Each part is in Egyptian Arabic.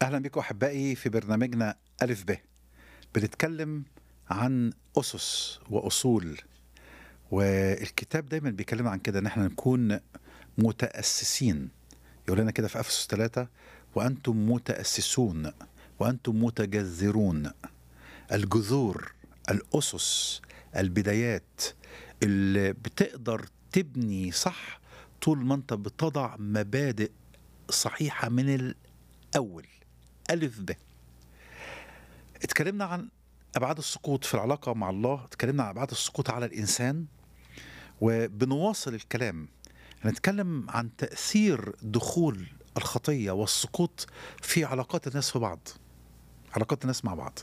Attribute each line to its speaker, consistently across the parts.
Speaker 1: أهلا بكم أحبائي في برنامجنا ألف ب بنتكلم عن أسس وأصول والكتاب دايما بيكلمنا عن كده إن احنا نكون متأسسين يقول لنا كده في أفسس ثلاثة وأنتم متأسسون وأنتم متجذرون الجذور الأسس البدايات اللي بتقدر تبني صح طول ما أنت بتضع مبادئ صحيحة من الأول ألف ب اتكلمنا عن أبعاد السقوط في العلاقة مع الله اتكلمنا عن أبعاد السقوط على الإنسان وبنواصل الكلام هنتكلم عن تأثير دخول الخطية والسقوط في علاقات الناس في بعض علاقات الناس مع بعض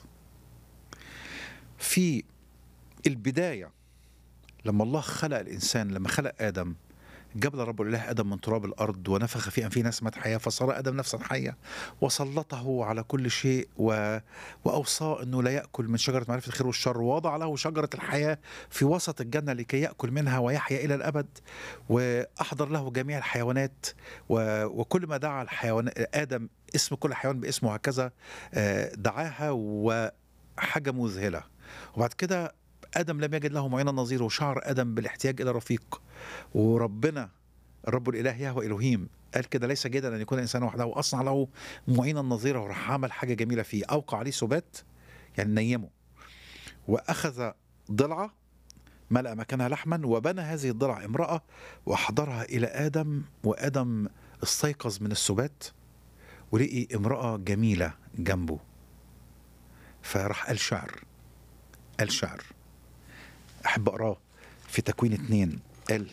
Speaker 1: في البداية لما الله خلق الإنسان لما خلق آدم جبل رب الإله آدم من تراب الأرض ونفخ في أنفه نسمة حياة فصار آدم نفسا حية وسلطه على كل شيء و... وأوصاه أنه لا يأكل من شجرة معرفة الخير والشر ووضع له شجرة الحياة في وسط الجنة لكي يأكل منها ويحيا إلى الأبد وأحضر له جميع الحيوانات و... وكل ما دعا الحيوان آدم اسم كل حيوان باسمه هكذا آه، دعاها وحاجة مذهلة وبعد كده آدم لم يجد له معينا نظير وشعر آدم بالاحتياج إلى رفيق وربنا الرب الإله يهوى إلهيم قال كده ليس جيدا أن يكون الإنسان وحده وأصنع له معينا نظيرا وراح عمل حاجة جميلة فيه أوقع عليه سبات يعني نيمه وأخذ ضلعة ملأ مكانها لحما وبنى هذه الضلع امرأة وأحضرها إلى آدم وآدم استيقظ من السبات ولقي امرأة جميلة جنبه فراح قال شعر قال شعر أحب أقراه في تكوين اتنين قال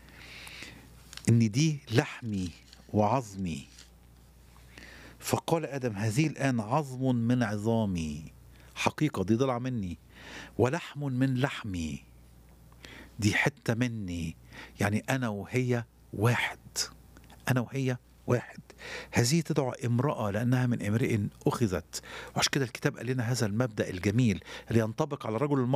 Speaker 1: إن دي لحمي وعظمي فقال آدم هذه الآن عظم من عظامي حقيقة دي ضلع مني ولحم من لحمي دي حتة مني يعني أنا وهي واحد أنا وهي واحد هذه تدعى امرأة لأنها من امرئ أخذت وعشان كده الكتاب قال لنا هذا المبدأ الجميل اللي ينطبق على الرجل المرأة